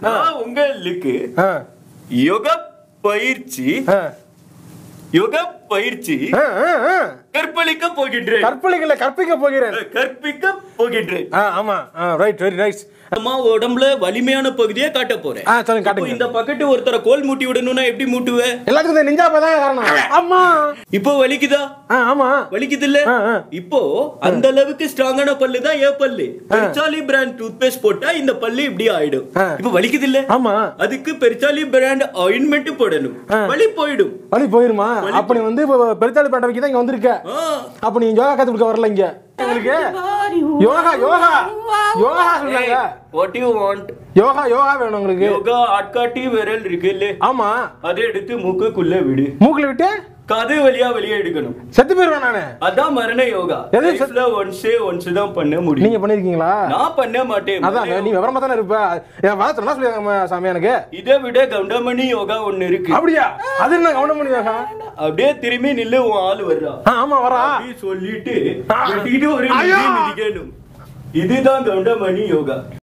நான் உங்களுக்கு ஆ, யோக பயிற்சி ஆ, யோக பயிற்சி ஆ, ஆ, ஆ. கற்பழிக்க போகின்றேன் கற்பழிக்கல கற்பிக்க போகிறேன் கற்பிக்க போகின்றேன் ஆ ஆமா ஆ ரைட் வெரி நைஸ் அம்மா உடம்புல வலிமையான பகுதியை காட்ட போறேன் ஆ சொல்லுங்க இப்போ காட்டுங்க இந்த பக்கத்து ஒருத்தரை கோல் மூட்டி விடணும்னா எப்படி மூட்டுவ எல்லாத்துக்கும் இந்த நிஞ்சா தான் காரணம் ஆமா இப்போ வலிக்குதா ஆ ஆமா வலிக்குது இல்ல ஆ, ஆ. இப்போ அந்த அளவுக்கு ஸ்ட்ராங்கான பல்லு தான் ஏ பல்லு பெருச்சாலி பிராண்ட் டூத் பேஸ்ட் போட்டா இந்த பல்லு இப்படி ஆயிடும் ஆ. இப்போ வலிக்குது இல்ல ஆமா அதுக்கு பெருச்சாலி பிராண்ட் ஆயின்மெண்ட் போடணும் வலி போயிடும் வலி போயிருமா அப்ப நீ வந்து இப்போ பெருத்தாளி பேட்டை வைக்க தான் இங்க வந்திருக்க ஆ. அப்ப நீ யோகா கத்து கொடுக்க வரல இங்க உங்களுக்கு யோகா யோகா யோகா சொல்றாங்க What you want? Yoga yoga வேணும் உங்களுக்கு யோகா ஆட்காட்டி விரல் இருக்கு இல்ல ஆமா அதை எடுத்து மூக்குக்குள்ள விடு மூக்குல விட்டு காது வழியா வெளியே எடுக்கணும் செத்து போயிருவேன் நானு அதான் மரண யோகா எது செ- லைஃப்ல ஒன்ஸே ஒன்ஸ் தான் பண்ண முடியும் நீங்க பண்ணிருக்கீங்களா நான் பண்ண மாட்டேன் அதான் நீ விவரமா தானே இருப்ப என் வாதத்துல என்ன சொல்லிருக்காங்க சாமி எனக்கு இதை விட கவுண்டமணி யோகா ஒண்ணு இருக்கு அப்படியா அது என்ன கவனம் பண்ணி யோகா அப்படியே திரும்பி நில்லு உன் ஆள் வர்றா ஆ, ஆமா வரா அப்படி சொல்லிட்டு ஆ. வெட்டிட்டு ஒரு ஐயோ. மிதி மிதிக்கணும் இதுதான் கவுண்டமணி யோகா